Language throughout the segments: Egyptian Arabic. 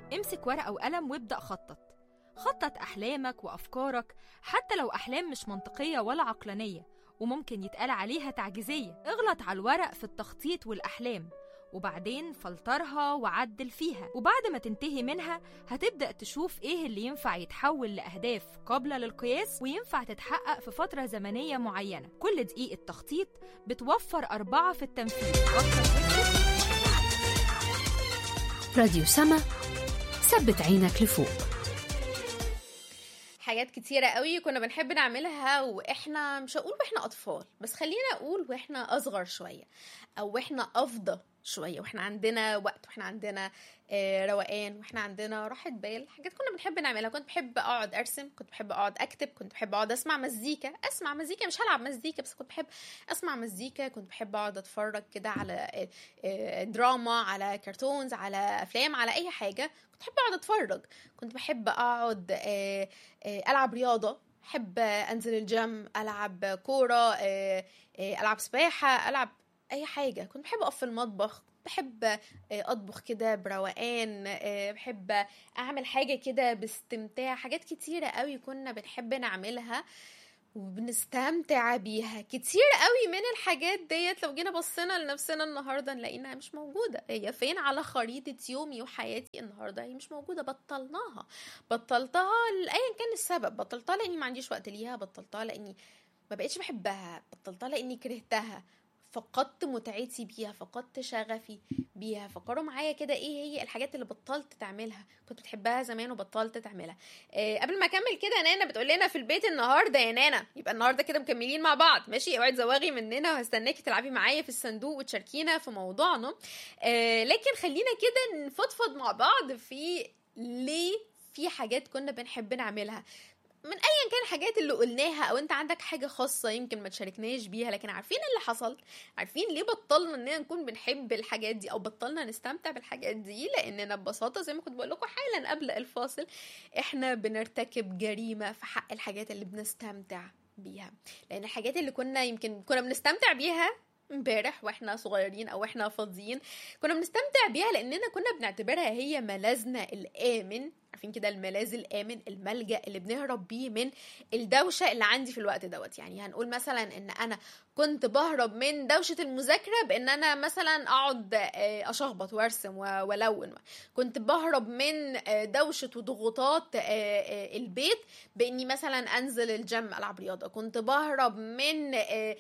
امسك ورقة وقلم وابدأ خطط خطط أحلامك وأفكارك حتى لو أحلام مش منطقية ولا عقلانية وممكن يتقال عليها تعجيزية اغلط على الورق في التخطيط والأحلام وبعدين فلترها وعدل فيها وبعد ما تنتهي منها هتبدأ تشوف ايه اللي ينفع يتحول لأهداف قابلة للقياس وينفع تتحقق في فترة زمنية معينة كل دقيقة تخطيط بتوفر أربعة في التنفيذ فكر راديو سما ثبت عينك لفوق حاجات كتيرة قوي كنا بنحب نعملها واحنا مش هقول واحنا اطفال بس خلينا اقول واحنا اصغر شوية او واحنا افضى شوية واحنا عندنا وقت واحنا عندنا آه، روقان واحنا عندنا راحة بال حاجات كنا بنحب نعملها كنت بحب اقعد ارسم كنت بحب اقعد اكتب كنت بحب اقعد اسمع مزيكا اسمع مزيكا مش هلعب مزيكا بس كنت بحب اسمع مزيكا كنت بحب اقعد اتفرج كده على آه، آه، دراما على كرتونز على افلام على اي حاجة كنت بحب اقعد اتفرج كنت بحب اقعد آه، آه، العب رياضة احب انزل الجيم العب كورة آه، آه، العب سباحة العب اي حاجة كنت بحب اقف في المطبخ بحب آه، اطبخ كده بروقان آه، بحب اعمل حاجه كده باستمتاع حاجات كتيره قوي كنا بنحب نعملها وبنستمتع بيها كتير قوي من الحاجات ديت لو جينا بصينا لنفسنا النهارده نلاقيها مش موجوده هي فين على خريطه يومي وحياتي النهارده هي مش موجوده بطلناها بطلتها لايا كان السبب بطلتها لاني ما عنديش وقت ليها بطلتها لاني ما بقتش بحبها بطلتها لاني كرهتها فقدت متعتي بيها فقدت شغفي بيها فكروا معايا كده ايه هي الحاجات اللي بطلت تعملها كنت بتحبها زمان وبطلت تعملها آه قبل ما اكمل كده نانا بتقول لنا في البيت النهارده يا نانا يبقى النهارده كده مكملين مع بعض ماشي اوعي تزوغي مننا وهستناكي تلعبي معايا في الصندوق وتشاركينا في موضوعنا آه لكن خلينا كده نفضفض مع بعض في ليه في حاجات كنا بنحب نعملها من ايا كان الحاجات اللي قلناها او انت عندك حاجه خاصه يمكن ما تشاركناش بيها لكن عارفين اللي حصل عارفين ليه بطلنا اننا نكون بنحب الحاجات دي او بطلنا نستمتع بالحاجات دي لاننا ببساطه زي ما كنت بقول لكم حالا قبل الفاصل احنا بنرتكب جريمه في حق الحاجات اللي بنستمتع بيها لان الحاجات اللي كنا يمكن كنا بنستمتع بيها امبارح واحنا صغيرين او احنا فاضيين كنا بنستمتع بيها لاننا كنا بنعتبرها هي ملاذنا الامن عارفين كده الملاذ الامن الملجا اللي بنهرب بيه من الدوشه اللي عندي في الوقت دوت يعني هنقول مثلا ان انا كنت بهرب من دوشه المذاكره بان انا مثلا اقعد آه، اشخبط وارسم و- والون كنت بهرب من آه، دوشه وضغوطات آه، آه، البيت باني مثلا انزل الجيم العب رياضه كنت بهرب من آه، آه،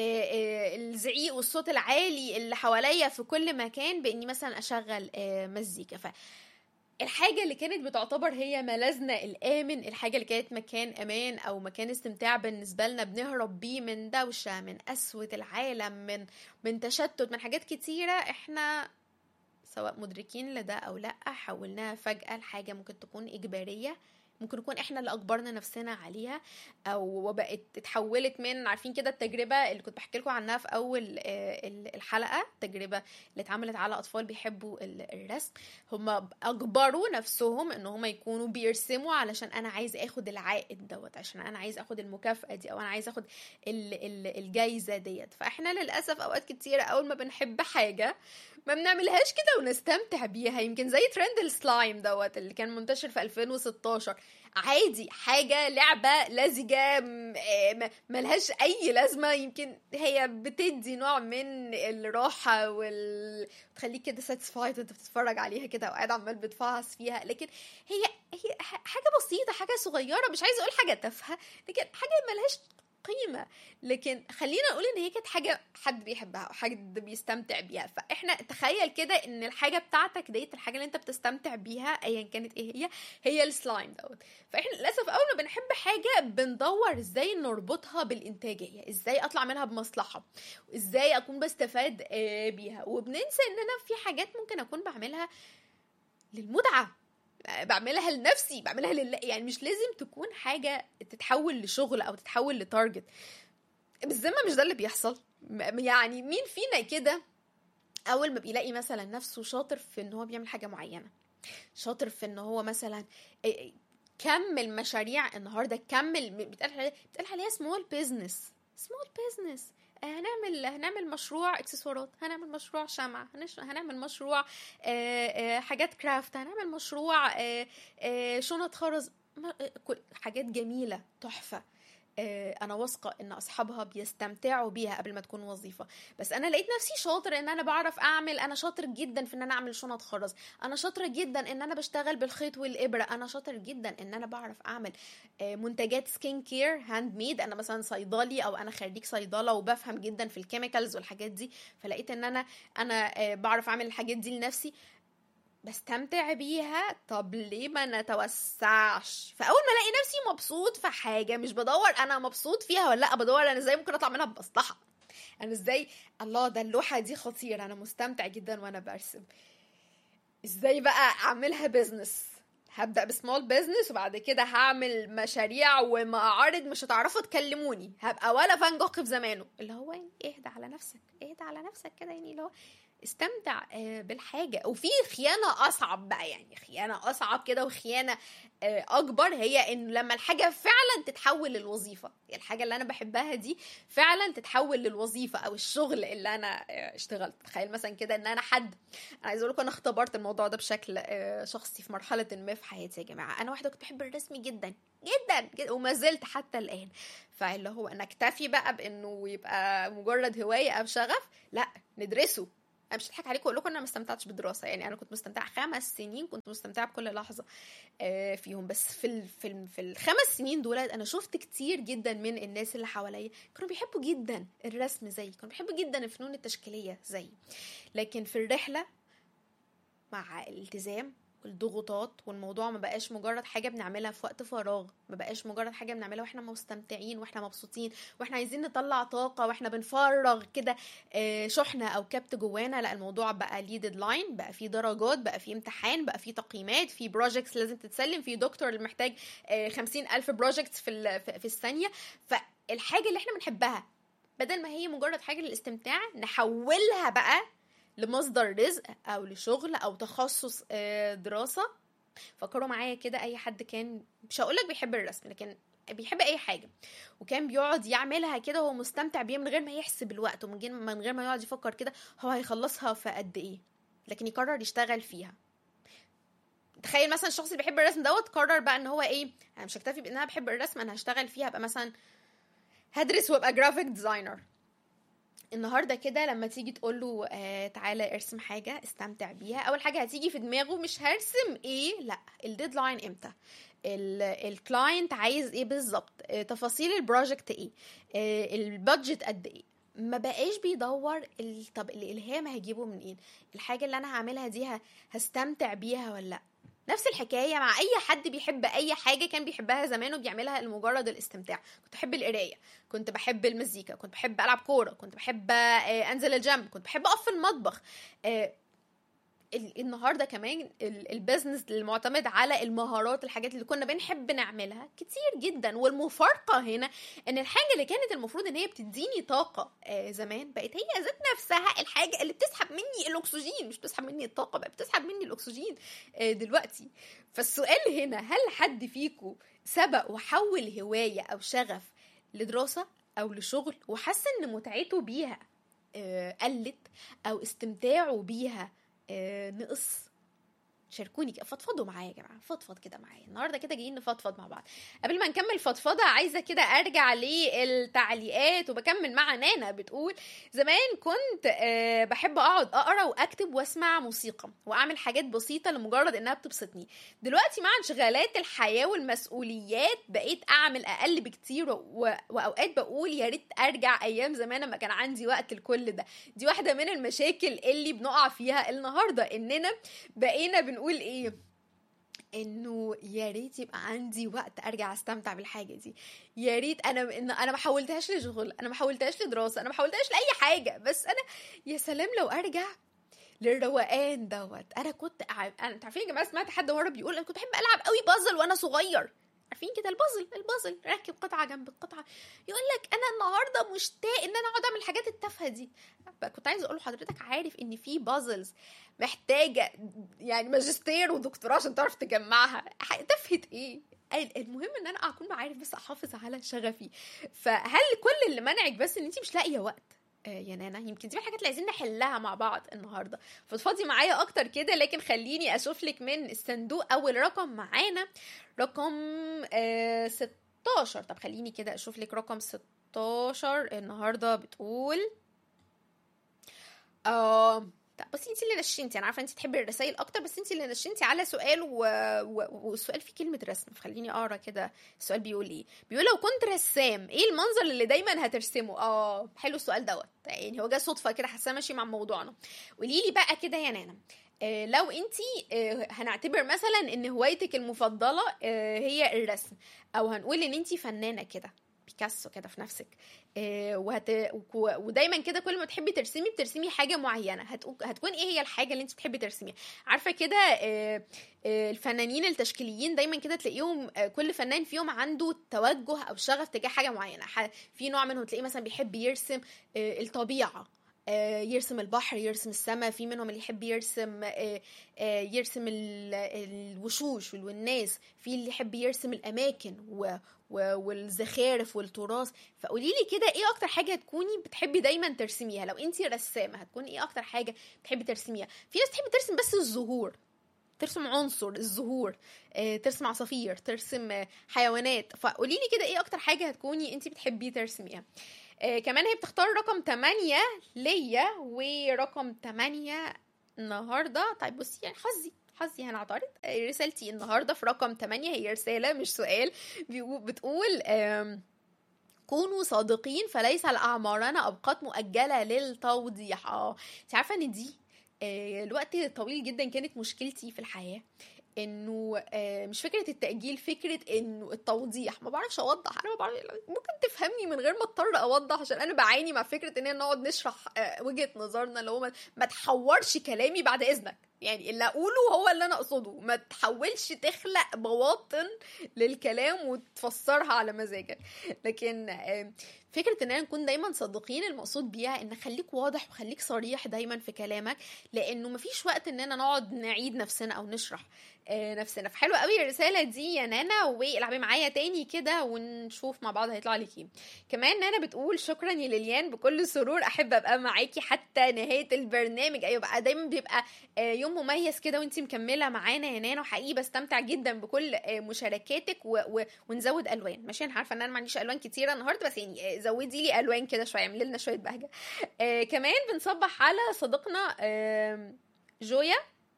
آه، الزعيق والصوت العالي اللي حواليا في كل مكان باني مثلا اشغل آه، مزيكا ف الحاجة اللي كانت بتعتبر هي ملاذنا الآمن الحاجة اللي كانت مكان أمان أو مكان استمتاع بالنسبة لنا بنهرب بيه من دوشة من قسوة العالم من من تشتت من حاجات كتيرة احنا سواء مدركين لده أو لأ حولناها فجأة لحاجة ممكن تكون إجبارية ممكن نكون احنا اللي اجبرنا نفسنا عليها او بقت اتحولت من عارفين كده التجربه اللي كنت بحكي لكم عنها في اول آه، ال- الحلقه التجربه اللي اتعملت على اطفال بيحبوا ال- الرسم هم اجبروا نفسهم ان هم يكونوا بيرسموا علشان انا عايز اخد العائد دوت عشان انا عايز اخد المكافاه دي او انا عايز اخد ال- ال- الجايزه ديت فاحنا للاسف اوقات كتيره اول ما بنحب حاجه ما بنعملهاش كده ونستمتع بيها يمكن زي ترند السلايم دوت اللي كان منتشر في 2016 عادي حاجة لعبة لزجة م- آه، م- ملهاش أي لازمة يمكن هي بتدي نوع من الراحة وال تخليك كده ساتسفايد وانت بتتفرج عليها كده وقاعد عمال بتفعص فيها لكن هي هي ح- حاجة بسيطة حاجة صغيرة مش عايزة أقول حاجة تافهة لكن حاجة ملهاش قيمة لكن خلينا نقول ان هي كانت حاجة حد بيحبها او حد بيستمتع بيها فاحنا تخيل كده ان الحاجة بتاعتك ديت الحاجة اللي انت بتستمتع بيها ايا كانت ايه هي هي السلايم دوت فاحنا للاسف اول ما بنحب حاجة بندور ازاي نربطها بالانتاجية ازاي اطلع منها بمصلحة ازاي اكون بستفاد آه، بيها وبننسى اننا في حاجات ممكن اكون بعملها للمتعة بعملها لنفسي بعملها لله يعني مش لازم تكون حاجة تتحول لشغل او تتحول لتارجت بالذمة مش ده اللي بيحصل م- يعني مين فينا كده اول ما بيلاقي مثلا نفسه شاطر في ان هو بيعمل حاجة معينة شاطر في ان هو مثلا إيه- كمل مشاريع النهارده كمل بيتقال عليها بيتقال عليها سمول بيزنس سمول بيزنس هنعمل هنعمل مشروع اكسسوارات هنعمل مشروع شمع هنش... هنعمل مشروع آه، آه، حاجات كرافت هنعمل مشروع آه، آه، شنط خرز ما- آه، كل- حاجات جميله تحفه آه، انا واثقه ان اصحابها بيستمتعوا بيها قبل ما تكون وظيفه بس انا لقيت نفسي شاطر ان انا بعرف اعمل انا شاطر جدا في ان انا اعمل شنط خرز انا شاطره جدا ان انا بشتغل بالخيط والابره انا شاطر جدا ان انا بعرف اعمل آه، منتجات سكين كير هاند ميد انا مثلا صيدلي او انا خريج صيدله وبفهم جدا في الكيميكالز والحاجات دي فلقيت ان انا انا آه، بعرف اعمل الحاجات دي لنفسي بستمتع بيها طب ليه ما نتوسعش فاول ما الاقي نفسي مبسوط في حاجه مش بدور انا مبسوط فيها ولا لا بدور انا ازاي ممكن اطلع منها بمصلحه انا ازاي الله ده اللوحه دي خطيره انا مستمتع جدا وانا برسم ازاي بقى اعملها بيزنس هبدا بسمول بيزنس وبعد كده هعمل مشاريع ومعارض مش هتعرفوا تكلموني هبقى ولا فان جوخ في زمانه اللي هو يعني اهدى على نفسك اهدى على نفسك كده يعني اللي هو استمتع آه، بالحاجة وفي خيانة أصعب بقى يعني خيانة أصعب كده وخيانة آه، أكبر هي إن لما الحاجة فعلا تتحول للوظيفة الحاجة اللي أنا بحبها دي فعلا تتحول للوظيفة أو الشغل اللي أنا آه، اشتغلت تخيل مثلا كده إن أنا حد أنا عايزة أقول لكم أنا اختبرت الموضوع ده بشكل آه، شخصي في مرحلة ما في حياتي يا جماعة أنا واحدة كنت بحب الرسم جدا جدا, جدا وما زلت حتى الآن فاللي هو أنا أكتفي بقى بإنه يبقى مجرد هواية أو شغف لا ندرسه انا مش هضحك عليكم واقول لكم انا ما استمتعتش بالدراسه يعني انا كنت مستمتعه خمس سنين كنت مستمتعه بكل لحظه آه، فيهم بس في ال في ال في الخمس سنين دول انا شفت كتير جدا من الناس اللي حواليا كانوا بيحبوا جدا الرسم زي كانوا بيحبوا جدا الفنون التشكيليه زي لكن في الرحله مع الالتزام والضغوطات والموضوع ما بقاش مجرد حاجه بنعملها في وقت فراغ ما بقاش مجرد حاجه بنعملها واحنا مستمتعين واحنا مبسوطين واحنا عايزين نطلع طاقه واحنا بنفرغ كده آه، شحنه او كبت جوانا لا الموضوع بقى ليه ديدلاين بقى فيه درجات بقى فيه امتحان بقى فيه تقييمات في بروجكتس لازم تتسلم في دكتور اللي محتاج خمسين الف بروجكتس في ال- في في الثانيه فالحاجه اللي احنا بنحبها بدل ما هي مجرد حاجه للاستمتاع نحولها بقى لمصدر رزق او لشغل او تخصص آه، دراسه فكروا معايا كده اي حد كان مش هقول لك بيحب الرسم لكن بيحب اي حاجه وكان بيقعد يعملها كده وهو مستمتع بيها من غير ما يحسب الوقت ومن غير من غير ما يقعد يفكر كده هو هيخلصها في قد ايه لكن يقرر يشتغل فيها تخيل مثلا الشخص اللي بيحب الرسم دوت قرر بقى ان هو ايه انا مش هكتفي بان انا بحب الرسم انا هشتغل فيها ابقى مثلا هدرس وابقى جرافيك ديزاينر النهارده كده لما تيجي تقول له آه تعالى ارسم حاجه استمتع بيها اول حاجه هتيجي في دماغه مش هرسم ايه لا الديدلاين امتى الكلاينت عايز ايه بالظبط آه تفاصيل البروجكت ايه آه البادجت قد ايه ما بقاش بيدور ال... طب الالهام هجيبه من ايه الحاجه اللي انا هعملها دي ه- هستمتع بيها ولا لا نفس الحكايه مع اي حد بيحب اي حاجه كان بيحبها زمان وبيعملها لمجرد الاستمتاع كنت بحب القرايه كنت بحب المزيكا كنت بحب العب كوره كنت بحب آه، انزل الجيم كنت بحب اقف في المطبخ آه، ال- النهارده كمان ال- البيزنس المعتمد على المهارات الحاجات اللي كنا بنحب نعملها كتير جدا والمفارقه هنا ان الحاجه اللي كانت المفروض ان هي بتديني طاقه آه زمان بقت هي ذات نفسها الحاجه اللي بتسحب مني الاكسجين مش بتسحب مني الطاقه بقت بتسحب مني الاكسجين آه دلوقتي فالسؤال هنا هل حد فيكم سبق وحول هوايه او شغف لدراسه او لشغل وحس ان متعته بيها آه قلت او استمتاعه بيها آه، نقص شاركوني كده فضفضوا معايا يا جماعه فضفض كده معايا النهارده كده جايين نفضفض مع بعض قبل ما نكمل فضفضه عايزه كده ارجع للتعليقات وبكمل مع نانا بتقول زمان كنت آه، بحب اقعد اقرا واكتب واسمع موسيقى واعمل حاجات بسيطه لمجرد انها بتبسطني دلوقتي مع انشغالات الحياه والمسؤوليات بقيت اعمل اقل بكتير و... واوقات بقول يا ريت ارجع ايام زمان لما كان عندي وقت لكل ده دي واحده من المشاكل اللي بنقع فيها النهارده اننا بقينا بنقول ايه انه يا ريت يبقى عندي وقت ارجع استمتع بالحاجه دي يا ريت انا إن انا ما حولتهاش لشغل انا ما حولتهاش لدراسه انا ما حولتهاش لاي حاجه بس انا يا سلام لو ارجع للروقان دوت انا كنت ع- انا انتوا عارفين يا جماعه سمعت حد مره بيقول انا كنت بحب العب قوي بازل وانا صغير عارفين كده البازل البازل راكب قطعه جنب القطعه يقول لك انا النهارده مشتاق ان انا اقعد اعمل الحاجات التافهه دي بقى كنت عايزه اقول لحضرتك عارف ان في بازلز محتاجه يعني ماجستير ودكتوراه عشان تعرف تجمعها ح- تافهه ايه ال- المهم ان انا اكون عارف بس احافظ على شغفي فهل كل اللي منعك بس ان انت مش لاقيه وقت آه، يا نانا يمكن دي الحاجات اللي عايزين نحلها مع بعض النهارده فضفضي معايا اكتر كده لكن خليني اشوف لك من الصندوق اول رقم معانا رقم آه 16 طب خليني كده اشوف لك رقم 16 النهارده بتقول اه طب بس انت اللي نشنتي انا عارفه انت تحبي الرسائل اكتر بس انت اللي نشنتي على سؤال و... و... والسؤال فيه كلمه رسم فخليني اقرا كده السؤال بيقول ايه بيقول لو كنت رسام ايه المنظر اللي دايما هترسمه اه حلو السؤال دوت يعني هو جه صدفه كده حاساه ماشي مع موضوعنا قولي لي بقى كده يا نانا آه، لو انت هنعتبر مثلا ان هوايتك المفضله آه، هي الرسم او هنقول ان انت فنانه كده بيكاسو كده في نفسك آه، وهت... و- ودايما كده كل ما تحبي ترسمي بترسمي حاجه معينه هتقو... هتكون ايه هي الحاجه اللي انت بتحبي ترسميها عارفه كده آه، آه، الفنانين التشكيليين دايما كده تلاقيهم آه، كل فنان فيهم عنده توجه او شغف تجاه حاجه معينه ح- في نوع منهم تلاقيه مثلا بيحب يرسم آه، الطبيعه آه، يرسم البحر يرسم السماء في منهم اللي يحب يرسم آه، آه، يرسم ال- الوشوش والناس في اللي يحب يرسم الاماكن و و- والزخارف والتراث فقولي لي كده ايه اكتر حاجه هتكوني بتحبي دايما ترسميها لو انت رسامه هتكون ايه اكتر حاجه بتحبي ترسميها في ناس تحب ترسم بس الزهور ترسم عنصر الزهور آه، ترسم عصافير ترسم آه، حيوانات فقولي لي كده ايه اكتر حاجه هتكوني انت بتحبي ترسميها آه، كمان هي بتختار رقم 8 ليا ورقم 8 النهارده طيب بصي يعني حظي حظي هنعترض آه، رسالتي النهارده في رقم 8 هي رساله مش سؤال بيقو- بتقول آم، كونوا صادقين فليس لأعمارنا أوقات مؤجلة للتوضيح اه انت عارفة ان دي آه، الوقت طويل جدا كانت مشكلتي في الحياة انه آه، مش فكره التاجيل فكره انه التوضيح ما بعرفش اوضح انا ما بعرف ممكن تفهمني من غير ما اضطر اوضح عشان انا بعاني مع فكره ان نقعد نشرح آه، وجهه نظرنا اللي هو ما- ما تحورش كلامي بعد اذنك يعني اللي اقوله هو اللي انا اقصده ما تحاولش تخلق بواطن للكلام وتفسرها على مزاجك لكن آه، فكره اننا نكون دايما صادقين المقصود بيها ان خليك واضح وخليك صريح دايما في كلامك لانه مفيش وقت اننا نقعد نعيد نفسنا او نشرح آه، نفسنا فحلوه قوي الرساله دي يا نانا والعبي معايا تاني كده ونشوف مع بعض هيطلع لك ايه كمان نانا بتقول شكرا يا ليليان بكل سرور احب ابقى معاكي حتى نهايه البرنامج ايوه بقى دايما بيبقى آه، يوم مميز كده وانتي مكمله معانا يا نانا وحقيقي بستمتع جدا بكل آه، مشاركاتك و... و... ونزود الوان ماشي انا عارفه ان انا ما عنديش الوان كتيره النهارده بس يعني آه، زودي لي الوان كده شويه اعملي لنا شويه بهجه آه كمان بنصبح على صديقنا آه جويا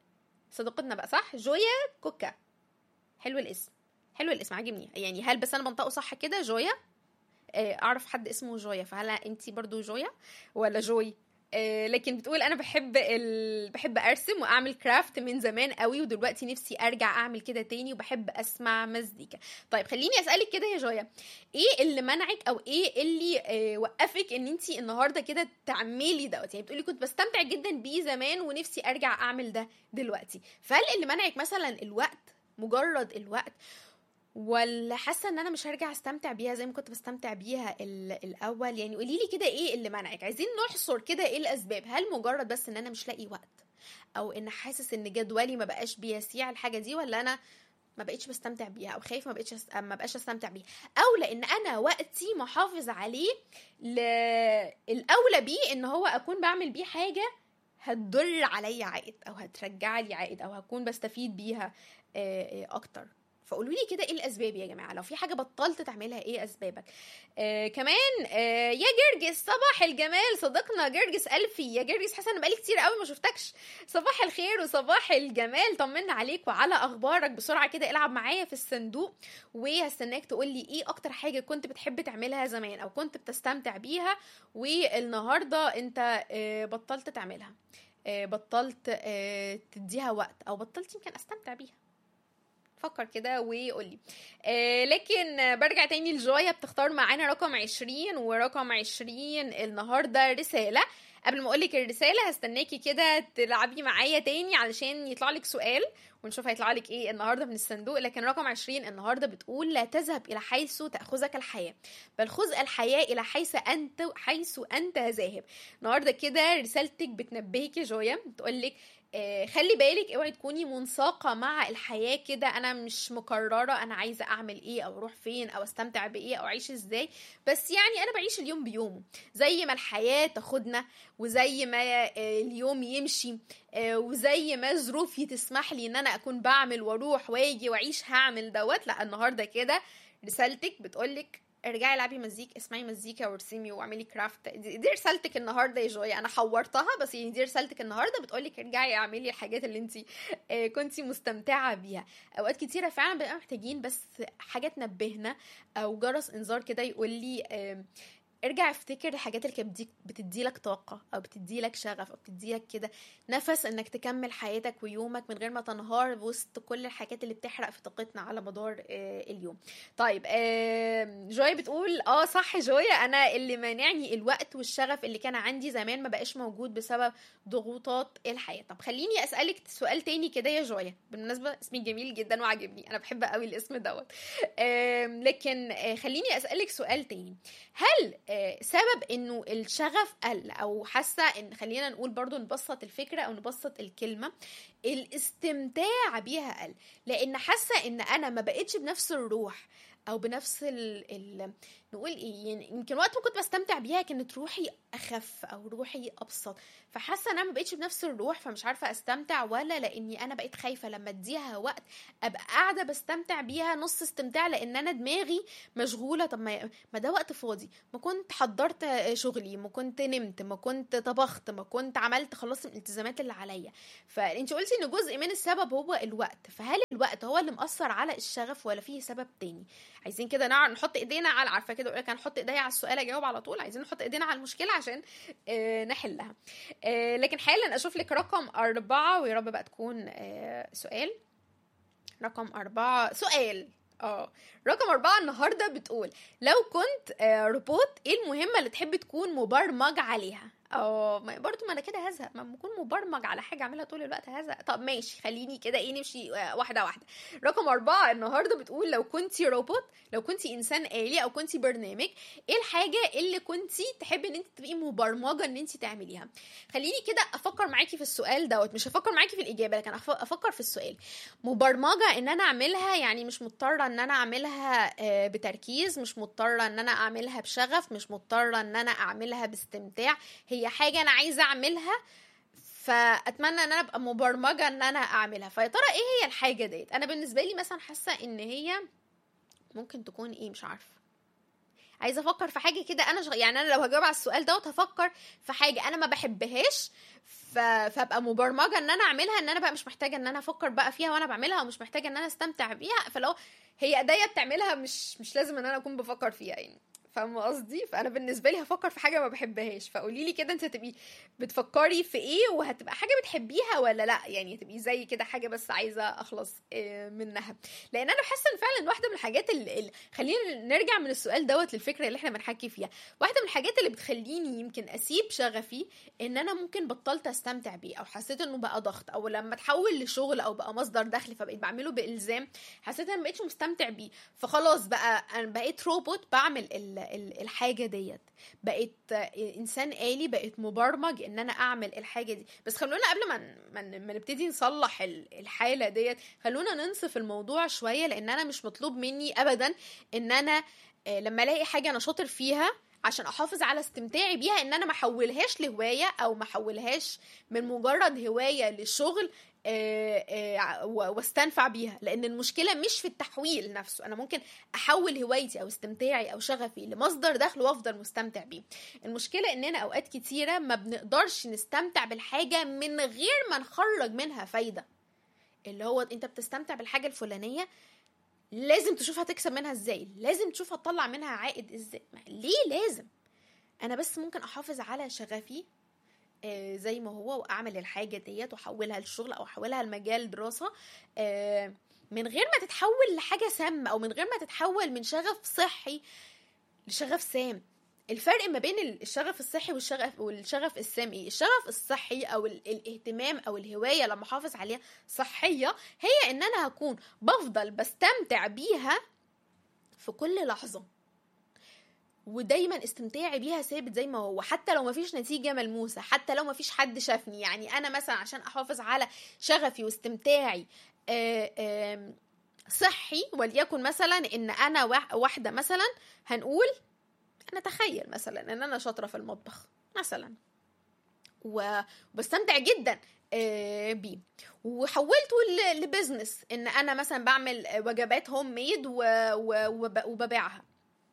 صديقتنا بقى صح جويا كوكا حلو الاسم حلو الاسم عاجبني يعني هل بس انا بنطقه صح كده جويا آه، اعرف حد اسمه جويا فهل انتي برضو جويا ولا جوي آه، لكن بتقول انا بحب ال... بحب ارسم واعمل كرافت من زمان قوي ودلوقتي نفسي ارجع اعمل كده تاني وبحب اسمع مزيكا طيب خليني اسالك كده يا جويا ايه اللي منعك او ايه اللي آه، وقفك ان انت النهارده كده تعملي دوت يعني بتقولي كنت بستمتع جدا بيه زمان ونفسي ارجع اعمل ده دلوقتي فهل اللي منعك مثلا الوقت مجرد الوقت ولا حاسه ان انا مش هرجع استمتع بيها زي ما كنت بستمتع بيها ال- الاول يعني قولي لي كده ايه اللي منعك عايزين نحصر كده ايه الاسباب هل مجرد بس ان انا مش لاقي وقت او ان حاسس ان جدولي ما بقاش بيسيع الحاجه دي ولا انا ما بقتش بستمتع بيها او خايف ما بقتش أس... ما بقاش استمتع بيها او لان انا وقتي محافظ عليه ل... الاولى بيه ان هو اكون بعمل بيه حاجه هتضر عليا عائد او هترجع لي عائد او هكون بستفيد بيها آه، آه، اكتر فقولوا لي كده ايه الاسباب يا جماعه لو في حاجه بطلت تعملها ايه اسبابك آه كمان آه يا جرجس صباح الجمال صديقنا جرجس الفي يا جرجس حاسه ان بقالي كتير قوي ما شفتكش صباح الخير وصباح الجمال طمنا عليك وعلى اخبارك بسرعه كده العب معايا في الصندوق وهستناك تقول لي ايه اكتر حاجه كنت بتحب تعملها زمان او كنت بتستمتع بيها والنهارده انت آه بطلت تعملها آه بطلت آه تديها وقت او بطلت يمكن استمتع بيها فكر كده وقولي آه لكن آه، برجع تاني لجويا بتختار معانا رقم عشرين ورقم عشرين النهاردة رسالة قبل ما اقولك الرساله هستناكي كده تلعبي معايا تاني علشان يطلع لك سؤال ونشوف هيطلع لك ايه النهارده من الصندوق لكن رقم 20 النهارده بتقول لا تذهب الى حيث تاخذك الحياه بل خذ الحياه الى حيث انت حيث انت ذاهب النهارده كده رسالتك بتنبهك يا جويا بتقول لك آه، خلي بالك اوعي تكوني منساقه مع الحياه كده انا مش مقرره انا عايزه اعمل ايه او اروح فين او استمتع بايه او اعيش ازاي بس يعني انا بعيش اليوم بيومه زي ما الحياه تاخدنا وزي ما آه، اليوم يمشي آه، وزي ما ظروفي تسمح لي ان انا اكون بعمل واروح واجي واعيش هعمل دوت لا النهارده كده رسالتك بتقولك ارجعي العبي مزيك اسمعي مزيكا وارسمي واعملي كرافت دي, دي رسالتك النهارده يا جويا انا حورتها بس يعني دي رسالتك النهارده بتقولك ارجعي اعملي الحاجات اللي انت كنتي مستمتعه بيها اوقات كتيره فعلا بنبقى محتاجين بس حاجه تنبهنا او جرس انذار كده يقول لي آه، ارجع افتكر الحاجات اللي كانت بتديك بتديلك طاقة أو بتديلك شغف أو بتديلك كده نفس إنك تكمل حياتك ويومك من غير ما تنهار وسط كل الحاجات اللي بتحرق في طاقتنا على مدار آه، اليوم طيب آه، جوي بتقول اه صح جوي أنا اللي مانعني الوقت والشغف اللي كان عندي زمان ما بقاش موجود بسبب ضغوطات الحياة طب خليني أسألك سؤال تاني كده يا جويا بالمناسبة اسمك جميل جدا وعجبني أنا بحب قوي الاسم دوت آم، لكن آه، خليني أسألك سؤال تاني هل آه، سبب انه الشغف قل او حاسه ان خلينا نقول برضو نبسط الفكره او نبسط الكلمه الاستمتاع بيها قل لان حاسه ان انا ما بقتش بنفس الروح او بنفس ال... ال... نقول ايه يعني يمكن وقت ما كنت بستمتع بيها كانت روحي اخف او روحي ابسط فحاسه ان انا ما بقتش بنفس الروح فمش عارفه استمتع ولا لاني انا بقيت خايفه لما اديها وقت ابقى قاعده بستمتع بيها نص استمتاع لان انا دماغي مشغوله طب ما ما ده وقت فاضي ما كنت حضرت شغلي ما كنت نمت ما كنت طبخت ما كنت عملت خلصت الالتزامات اللي عليا فانت قلتي ان جزء من السبب هو الوقت فهل الوقت هو اللي مأثر على الشغف ولا فيه سبب تاني عايزين كده نعرف نحط ايدينا على عارفه كده اقول لك هنحط ايديا على السؤال اجاوب على طول عايزين نحط ايدينا على المشكله عشان آه، نحلها آه، لكن حالا اشوف لك رقم أربعة ويا رب بقى تكون آه، سؤال رقم أربعة سؤال اه رقم أربعة النهاردة بتقول لو كنت آه، روبوت ايه المهمة اللي تحب تكون مبرمج عليها اه ما- برضو ما انا كده هزهق ما بكون مبرمج على حاجه اعملها طول الوقت هزهق طب ماشي خليني كده ايه نمشي آه، واحده واحده رقم أربعة النهارده بتقول لو كنتي روبوت لو كنتي انسان آلي او كنتي برنامج ايه الحاجه اللي كنتي تحبي ان انت تبقي مبرمجه ان انت تعمليها خليني كده افكر معاكي في السؤال دوت مش هفكر معاكي في الاجابه لكن أف- افكر في السؤال مبرمجه ان انا اعملها يعني مش مضطره ان انا اعملها آه، بتركيز مش مضطره ان انا اعملها بشغف مش مضطره ان انا اعملها باستمتاع هي حاجه انا عايزه اعملها فاتمنى ان انا ابقى مبرمجه ان انا اعملها فيا ترى ايه هي الحاجه ديت انا بالنسبه لي مثلا حاسه ان هي ممكن تكون ايه مش عارفه عايزه افكر في حاجه كده انا شغ... يعني انا لو هجاوب على السؤال دوت هفكر في حاجه انا ما بحبهاش ف... فابقى مبرمجه ان انا اعملها ان انا بقى مش محتاجه ان انا افكر بقى فيها وانا بعملها ومش محتاجه ان انا استمتع بيها فلو هي ايديا بتعملها مش مش لازم ان انا اكون بفكر فيها يعني فاهمه قصدي فانا بالنسبه لي هفكر في حاجه ما بحبهاش فقولي لي كده انت هتبقي بتفكري في ايه وهتبقى حاجه بتحبيها ولا لا يعني تبقي زي كده حاجه بس عايزه اخلص آه، منها لان انا حاسه ان فعلا واحده من الحاجات اللي اللي- خلينا نرجع من السؤال دوت للفكره اللي احنا بنحكي فيها واحده من الحاجات اللي بتخليني يمكن اسيب شغفي ان انا ممكن بطلت استمتع بيه او حسيت انه بقى ضغط او لما اتحول لشغل او بقى مصدر دخل فبقيت بعمله بالزام حسيت ان انا مبقتش مستمتع بيه فخلاص بقى انا بقيت روبوت بعمل ال- ال- الحاجه ديت بقيت آه، انسان آلي بقيت مبرمج ان انا اعمل الحاجه دي بس خلونا قبل ما ن- ما ن- ما نبتدي نصلح ال- الحاله ديت خلونا ننصف الموضوع شويه لان انا مش مطلوب مني ابدا ان انا آه، لما الاقي حاجه انا شاطر فيها عشان احافظ على استمتاعي بيها ان انا ما احولهاش لهوايه او ما احولهاش من مجرد هوايه لشغل آه، آه، و- واستنفع بيها لان المشكله مش في التحويل نفسه انا ممكن احول هوايتي او استمتاعي او شغفي لمصدر دخل وافضل مستمتع بيه المشكله اننا اوقات كتيره ما بنقدرش نستمتع بالحاجه من غير ما نخرج منها فايده اللي هو انت بتستمتع بالحاجه الفلانيه لازم تشوف هتكسب منها ازاي لازم تشوف هتطلع منها عائد ازاي ما- ليه لازم انا بس ممكن احافظ على شغفي آه، زي ما هو واعمل الحاجه ديت واحولها لشغل او احولها لمجال دراسه آه، من غير ما تتحول لحاجه سامه او من غير ما تتحول من شغف صحي لشغف سام الفرق ما بين الشغف الصحي والشغف والشغف السامي الشغف الصحي او ال- الاهتمام او الهوايه لما احافظ عليها صحيه هي ان انا هكون بفضل بستمتع بيها في كل لحظه ودايما استمتاعي بيها ثابت زي ما هو حتى لو مفيش نتيجة ملموسة حتى لو مفيش حد شافني يعني أنا مثلا عشان أحافظ على شغفي واستمتاعي آه، آم، صحي وليكن مثلا ان انا وا- واحده مثلا هنقول نتخيل مثلا ان انا شاطره في المطبخ مثلا و- وبستمتع جدا آه، بيه وحولته ل- لبزنس ان انا مثلا بعمل وجبات هوم ميد و- و- وب- وببيعها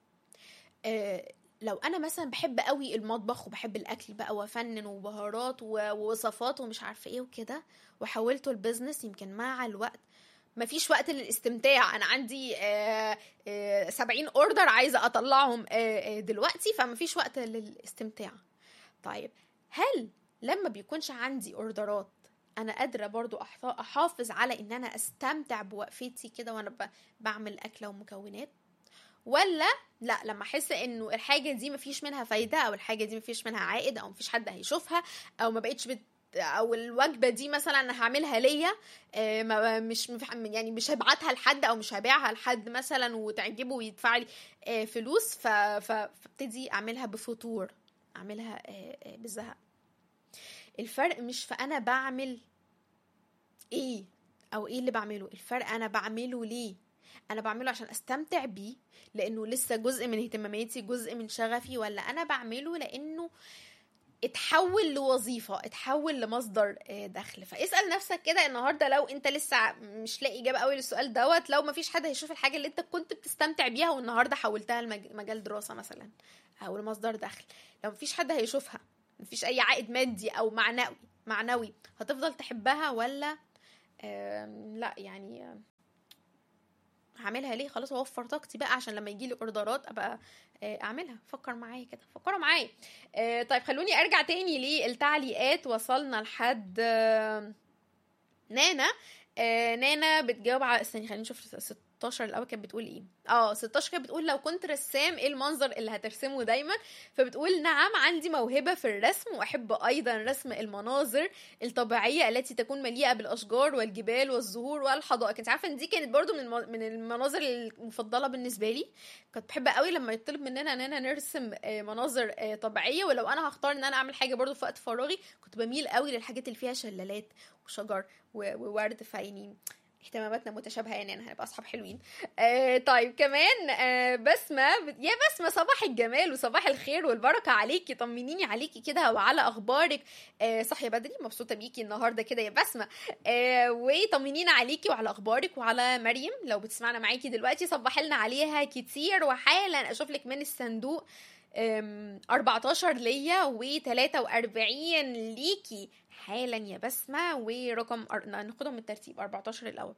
آه، لو انا مثلا بحب قوي المطبخ وبحب الاكل بقى وافنن وبهارات و- ووصفات ومش عارفه ايه وكده وحولته لبزنس يمكن مع الوقت مفيش وقت للاستمتاع انا عندي آه، آه، 70 اوردر عايزه اطلعهم آه، آه، دلوقتي فمفيش وقت للاستمتاع طيب هل لما بيكونش عندي اوردرات انا قادره برضو أحف- احافظ على ان انا استمتع بوقفتي كده وانا ب- بعمل اكله ومكونات ولا لا لما احس انه الحاجه دي مفيش منها فايده او الحاجه دي مفيش منها عائد او مفيش حد هيشوفها او ما بقتش بت او الوجبه دي مثلا انا هعملها ليا آه، ما مش مف- يعني مش هبعتها لحد او مش هبيعها لحد مثلا وتعجبه ويدفع لي آه، فلوس ف- ف- فابتدي اعملها بفتور اعملها آه، آه، بزهق الفرق مش في انا بعمل ايه او ايه اللي بعمله الفرق انا بعمله ليه انا بعمله عشان استمتع بيه لانه لسه جزء من اهتماماتي جزء من شغفي ولا انا بعمله لانه اتحول لوظيفه اتحول لمصدر آه، دخل فاسال نفسك كده النهارده لو انت لسه مش لاقي اجابه قوي للسؤال دوت لو مفيش حد هيشوف الحاجه اللي انت كنت بتستمتع بيها والنهارده حولتها لمجال دراسه مثلا او لمصدر دخل لو مفيش حد هيشوفها مفيش اي عائد مادي او معنوي معنوي هتفضل تحبها ولا آم، لا يعني آم، هعملها ليه خلاص اوفر طاقتي بقى عشان لما يجي لي اوردرات ابقى آه، اعملها فكر معايا كده فكروا معايا آه، طيب خلوني ارجع تاني للتعليقات وصلنا لحد آه، نانا آه، نانا بتجاوب على استني خلينا نشوف 16 الاول كانت بتقول ايه اه 16 كانت بتقول لو كنت رسام ايه المنظر اللي هترسمه دايما فبتقول نعم عندي موهبة في الرسم واحب ايضا رسم المناظر الطبيعية التي تكون مليئة بالاشجار والجبال والزهور والحدائق انت عارفة ان دي كانت برضو من الم- من المناظر المفضلة بالنسبة لي كنت بحب قوي لما يطلب مننا اننا نرسم آه، مناظر آه، طبيعية ولو انا هختار ان انا اعمل حاجة برضو في وقت فراغي كنت بميل قوي للحاجات اللي فيها شلالات وشجر و- وورد فيعني اهتماماتنا متشابهه يعني انا هنبقى اصحاب حلوين آه طيب كمان آه بسمه بت- يا بسمه صباح الجمال وصباح الخير والبركه عليكي طمنيني عليكي كده وعلى اخبارك آه صاحيه بدري مبسوطه بيكي النهارده كده يا بسمه آه وطمنينا عليكي وعلى اخبارك وعلى مريم لو بتسمعنا معاكي دلوقتي صبح لنا عليها كتير وحالا اشوف لك من الصندوق أم، 14 ليا و43 ليكي حالا يا بسمة ورقم أر... ناخدهم بالترتيب 14 الأول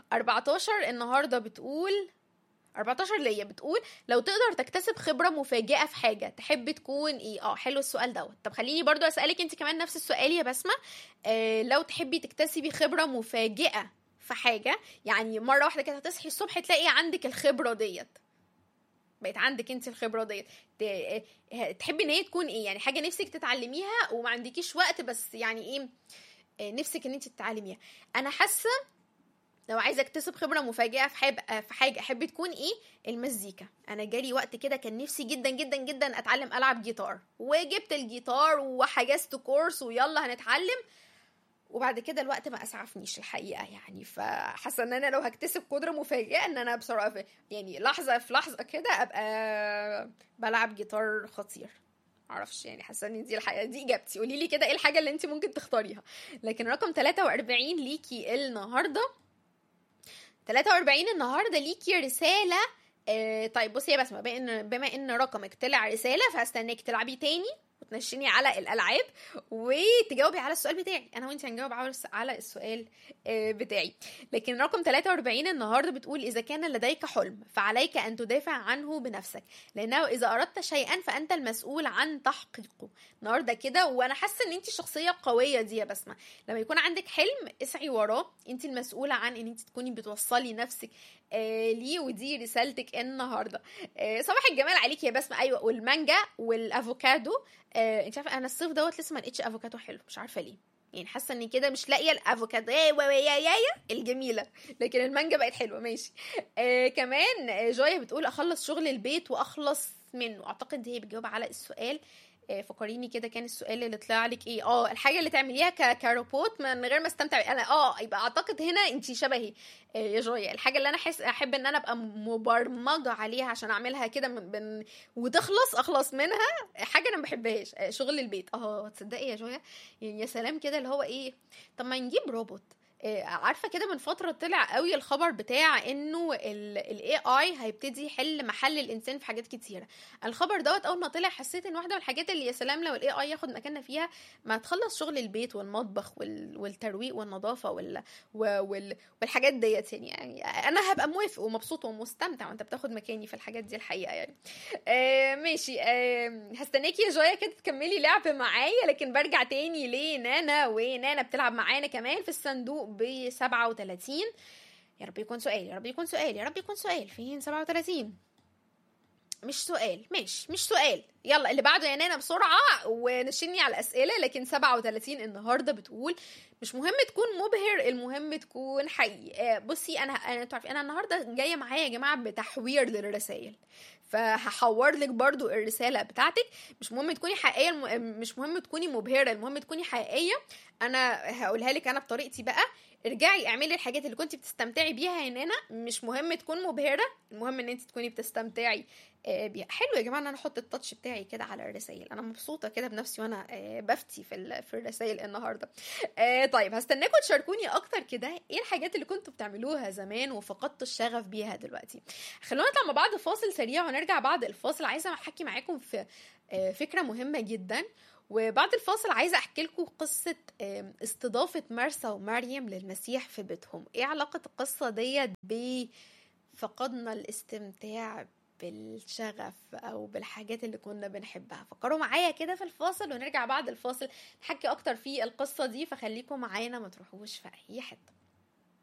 14 النهاردة بتقول 14 ليا بتقول لو تقدر تكتسب خبرة مفاجئة في حاجة تحب تكون ايه اه حلو السؤال دوت طب خليني برضو اسألك انت كمان نفس السؤال يا بسمة آه لو تحبي تكتسبي خبرة مفاجئة في حاجة يعني مرة واحدة كده هتصحي الصبح تلاقي عندك الخبرة ديت بقت عندك انت الخبره ديت ت- اه، تحبي ان هي تكون ايه يعني حاجه نفسك تتعلميها وما عندكيش وقت بس يعني ايه اه، نفسك ان انت تتعلميها انا حاسه لو عايزه اكتسب خبره مفاجئه في حاجه في حاجه احب تكون ايه المزيكا انا جالي وقت كده كان نفسي جدا جدا جدا اتعلم العب جيتار وجبت الجيتار وحجزت كورس ويلا هنتعلم وبعد كده الوقت ما اسعفنيش الحقيقه يعني فحاسه ان انا لو هكتسب قدره مفاجئه ان انا بسرعه في يعني لحظه في لحظه كده ابقى بلعب جيتار خطير معرفش يعني حاسه ان دي الحقيقه دي اجابتي قولي لي كده ايه الحاجه اللي انت ممكن تختاريها لكن رقم 43 ليكي النهارده 43 النهارده ليكي رساله آه طيب بصي يا بسمه بما ان بما ان رقمك طلع رساله فهستناك تلعبي تاني وتنشني على الالعاب وتجاوبي على السؤال بتاعي انا وانت هنجاوب على الس- على السؤال آه، بتاعي لكن رقم 43 النهارده بتقول اذا كان لديك حلم فعليك ان تدافع عنه بنفسك لانه اذا اردت شيئا فانت المسؤول عن تحقيقه النهارده كده وانا حاسه ان انت شخصيه قويه دي يا بسمه لما يكون عندك حلم اسعي وراه انت المسؤوله عن ان انت تكوني بتوصلي نفسك آه ليه ودي رسالتك النهارده آه صباح الجمال عليك يا بسمه ايوه والمانجا والافوكادو آه انت عارفه انا الصيف دوت لسه ما لقيتش افوكادو حلو مش عارفه ليه يعني حاسه اني كده مش لاقيه الافوكادو يا يا يا يا الجميله لكن المانجا بقت حلوه ماشي آه كمان آه، جويا بتقول اخلص شغل البيت واخلص منه اعتقد هي بتجاوب على السؤال آه، فكريني كده كان السؤال اللي طلع لك ايه اه الحاجه اللي تعمليها ك- كروبوت من غير ما استمتع انا اه يبقى اعتقد هنا انت شبهي آه، يا جويا الحاجه اللي انا احس احب ان انا ابقى مبرمجه عليها عشان اعملها كده من بن... وتخلص اخلص منها حاجه انا ما بحبهاش آه، شغل البيت اه تصدقي يا جويا يعني يا سلام كده اللي هو ايه طب ما نجيب روبوت آه، عارفه كده من فتره طلع قوي الخبر بتاع انه الاي اي هيبتدي يحل محل الانسان في حاجات كتيره الخبر دوت اول ما طلع حسيت ان واحده من الحاجات اللي يا سلام لو الاي اي ياخد مكاننا فيها ما تخلص شغل البيت والمطبخ وال... والترويق والنظافه وال... و- وال... والحاجات ديت يعني. يعني انا هبقى موافق ومبسوط ومستمتع وانت بتاخد مكاني في الحاجات دي الحقيقه يعني آه ماشي آه هستناكي يا جويا كده تكملي لعب معايا لكن برجع تاني لنانا ونانا بتلعب معانا كمان في الصندوق ب 37 يا رب يكون سؤال يا رب يكون سؤال يا رب يكون سؤال فين 37 مش سؤال ماشي مش سؤال يلا اللي بعده يا نانا بسرعة ونشني على الأسئلة لكن 37 النهاردة بتقول مش مهم تكون مبهر المهم تكون حقيقي آه، بصي أنا أنا انتوا عارفين أنا النهاردة جاية معايا يا جماعة بتحوير للرسائل فهحور لك برضو الرسالة بتاعتك مش مهم تكوني حقيقية الم... مش مهم تكوني مبهرة المهم تكوني حقيقية أنا هقولها لك أنا بطريقتي بقى ارجعي اعملي الحاجات اللي كنت بتستمتعي بيها يا نانا مش مهم تكون مبهرة المهم ان انت تكوني بتستمتعي آه، بيها حلو يا جماعه ان انا احط التاتش بتاعي كده على الرسائل انا مبسوطه كده بنفسي وانا آه، بفتي في ال- في الرسائل النهارده آه، طيب هستناكم تشاركوني اكتر كده ايه الحاجات اللي كنتوا بتعملوها زمان وفقدتوا الشغف بيها دلوقتي خلونا نطلع مع بعض فاصل سريع ونرجع بعد الفاصل عايزه احكي معاكم في آه، فكره مهمه جدا وبعد الفاصل عايزه احكي لكم قصه آم، استضافه مرسى ومريم للمسيح في بيتهم ايه علاقه القصه ديت بفقدنا الاستمتاع بالشغف او بالحاجات اللي كنا بنحبها فكروا معايا كده في الفاصل ونرجع بعد الفاصل نحكي اكتر في القصه دي فخليكم معانا ما تروحوش في اي حته